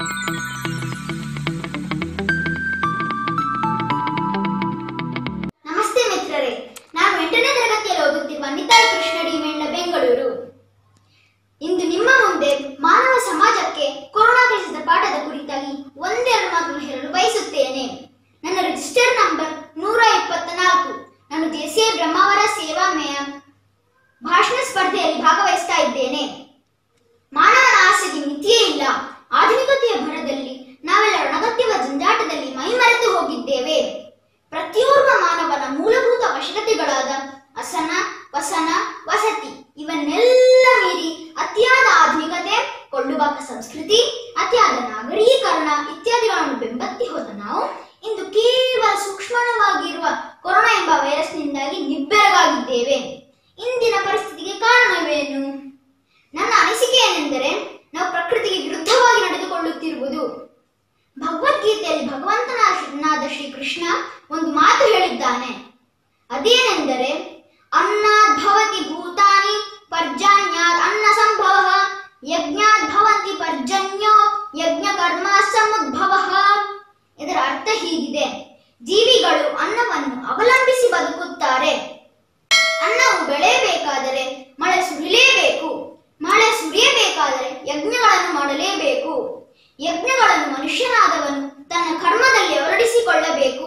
ನಮಸ್ತೆ ಮಿತ್ರರೇ ನಾನು ಎಂಟನೇ ತರಗತಿಯಲ್ಲಿ ಓದುತ್ತಿರುವ ನಿತಾಯ್ ಕೃಷ್ಣಡಿ ಮೇಳ ಬೆಂಗಳೂರು ಇಂದು ನಿಮ್ಮ ಮುಂದೆ ಮಾನವ ಸಮಾಜಕ್ಕೆ ಕೊರೋನಾ ಕಲಿಸಿದ ಪಾಠದ ಕುರಿತಾಗಿ ಒಂದೆರಡು ಮಾತು ಹೇಳಲು ಬಯಸುತ್ತೇನೆ ನನ್ನ ರಿಜಿಸ್ಟರ್ ನಂಬರ್ ನೂರ ಇಪ್ಪತ್ತ ನಾಲ್ಕು ನಾನು ಜೆಸಿಎ ಬ್ರಹ್ಮಾವರ ಸೇವಾ ಮೇಯ ಭಾಷಣ ಸ್ಪರ್ಧೆಯಲ್ಲಿ ಭಾಗವಹಿಸ್ತಾ ಇದ್ದೇನೆ ಮಾನವನ ಆಸೆಗೆ ಮಿತಿಯೇ ಇಲ್ಲ ಆಧುನಿಕತೆಯ ಭರದಲ್ಲಿ ನಾವೆಲ್ಲ ಅನಗತ್ಯವ ಜಂಜಾಟದಲ್ಲಿ ಮೈಮರೆತು ಹೋಗಿದ್ದೇವೆ ಪ್ರತಿಯೋರ್ವ ಮಾನವನ ಮೂಲಭೂತ ಅವಶ್ಯಕತೆಗಳಾದ ಅಸನ ವಸನ ವಸತಿ ಇವನ್ನೆಲ್ಲ ಮೀರಿ ಅತಿಯಾದ ಆಧುನಿಕತೆ ಕೊಳ್ಳುಬಾಕ ಸಂಸ್ಕೃತಿ ಅತಿಯಾದ ನಾಗರೀಕರಣ ಇತ್ಯಾದಿಗಳನ್ನು ಬೆಂಬತ್ತಿ ಹೋದ ನಾವು ಇಂದು ಕೇವಲ ಸೂಕ್ಷ್ಮವಾಗಿರುವ ಕೊರೋನಾ ಎಂಬ ವೈರಸ್ನಿಂದಾಗಿ ನಿಬ್ಬೆರಗಾಗಿದ್ದೇವೆ ಇಂದಿನ ಪರಿಸ್ಥಿತಿಗೆ ಕಾರಣವೇನು ನನ್ನ ಅನಿಸಿಕೆ ಏನೆಂದರೆ ನಾವು ಪ್ರಕೃತಿಗೆ ವಿರುದ್ಧವಾಗಿ ನಡೆದುಕೊಳ್ಳುತ್ತಿರುವುದು ಭಗವದ್ಗೀತೆಯಲ್ಲಿ ಭಗವಂತನಾದ ಶ್ರೀಕೃಷ್ಣ ಒಂದು ಮಾತು ಹೇಳಿದ್ದಾನೆ ಅದೇನೆಂದರೆ ಅನ್ನಾದ್ ಭವತಿ ಭೂತಾನಿ ಪರ್ಜನ್ಯಾದ್ ಅನ್ನ ಸಂಭವ ಯಜ್ಞಾದ್ ಭವಂತಿ ಪರ್ಜನ್ಯೋ ಯಜ್ಞ ಕರ್ಮ ಸಮುದ್ಭವ ಇದರ ಅರ್ಥ ಹೀಗಿದೆ ಜೀವಿಗಳು ಅನ್ನವನ್ನು ಅವಲಂಬಿಸಿ ಬದುಕುತ್ತಾರೆ ಅನ್ನವು ಬೆಳೆಯಬೇಕಾದರೆ ಮಳೆ ಸುರಿಲೇಬೇಕು ಮಳೆ ಸುರಿಯಬೇಕಾದರೆ ಯಜ್ಞಗಳನ್ನು ಮಾಡಲೇಬೇಕು ಯಜ್ಞಗಳನ್ನು ಮನುಷ್ಯನಾದವನು ತನ್ನ ಕರ್ಮದಲ್ಲಿ ಹೊರಡಿಸಿಕೊಳ್ಳಬೇಕು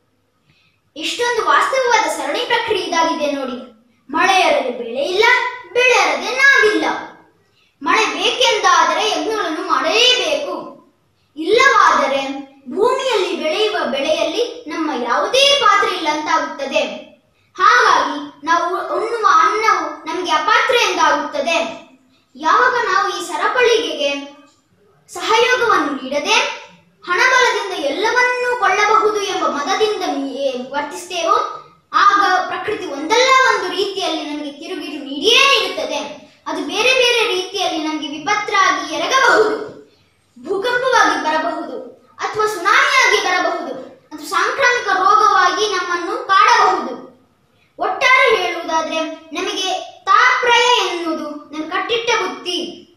ಇಷ್ಟೊಂದು ವಾಸ್ತವವಾದ ಸರಣಿ ಪ್ರಕ್ರಿಯೆ ಇದಾಗಿದೆ ನೋಡಿ ಮಳೆ ಇರದೆ ಬೆಳೆ ಇಲ್ಲ ಬೆಳೆ ಇರದೆ ನಾವಿಲ್ಲ ಮಳೆ ಬೇಕೆಂದಾದರೆ ಯಜ್ಞಗಳನ್ನು ಮಾಡಲೇಬೇಕು ಇಲ್ಲವಾದರೆ ಭೂಮಿಯಲ್ಲಿ ಬೆಳೆಯುವ ಬೆಳೆಯಲ್ಲಿ ನಮ್ಮ ಯಾವುದೇ ಪಾತ್ರ ಇಲ್ಲ ಅಂತಾಗುತ್ತದೆ ಹಾಗಾಗಿ ನಾವು ಉಣ್ಣುವ ಅನ್ನವು ನಮಗೆ ಅಪಾತ್ರ ಎಂದಾಗುತ್ತದೆ ಯಾವಾಗ ನಾವು ಈ ಸರಪಳಿಗೆಗೆ ಸಹಯೋಗವನ್ನು ನೀಡದೆ ಹಣಬಲದಿಂದ ಎಲ್ಲವನ್ನೂ ಕೊಳ್ಳಬಹುದು ಎಂಬ ಮದದಿಂದ ಮೀ- ವರ್ತಿಸ್ತೇವೋ ಆಗ ಪ್ರಕೃತಿ ಒಂದಲ್ಲ ಒಂದು ರೀತಿಯಲ್ಲಿ ನಮಗೆ ತಿರುಗಿರು ನೀಡಿಯೇ ನೀಡುತ್ತದೆ ಅದು ಬೇರೆ ಬೇರೆ ರೀತಿಯಲ್ಲಿ ನಮಗೆ ವಿಪತ್ತಾಗಿ ಎರಗಬಹುದು ಭೂಕಂಪವಾಗಿ ಬರಬಹುದು ಅಥವಾ ಸುನಾಮಿಯಾಗಿ ಬರಬಹುದು ಅಥವಾ ಸಾಂಕ್ರಾಮಿಕ ರೋಗವಾಗಿ ನಮ್ಮನ್ನು ಕಾಡಬಹುದು ಒಟ್ಟಾರೆ ಹೇಳುವುದಾದ್ರೆ ನಮಗೆ ತಾಪ್ರಯ ಎನ್ನುವುದು ನನ್ನ ಕಟ್ಟಿಟ್ಟ ಬುತ್ತಿ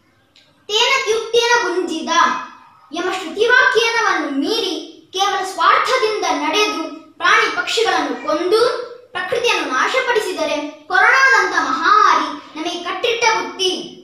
ತೇನ ಯುಕ್ತಿಯನ ಗುಂಜಿದ ಎಂಬ ಶ್ರುತಿವಾಕ್ಯನವನ್ನು ಮೀರಿ ಕೇವಲ ಸ್ವಾರ್ಥದಿಂದ ನಡೆದು ಪ್ರಾಣಿ ಪಕ್ಷಿಗಳನ್ನು ಕೊಂದು ಪ್ರಕೃತಿಯನ್ನು ನಾಶಪಡಿಸಿದರೆ ಕೊರೋನಾದಂತ ಮಹಾಮಾರಿ ನಮಗೆ ಕಟ್ಟಿಟ್ಟ ಬುತ್ತಿ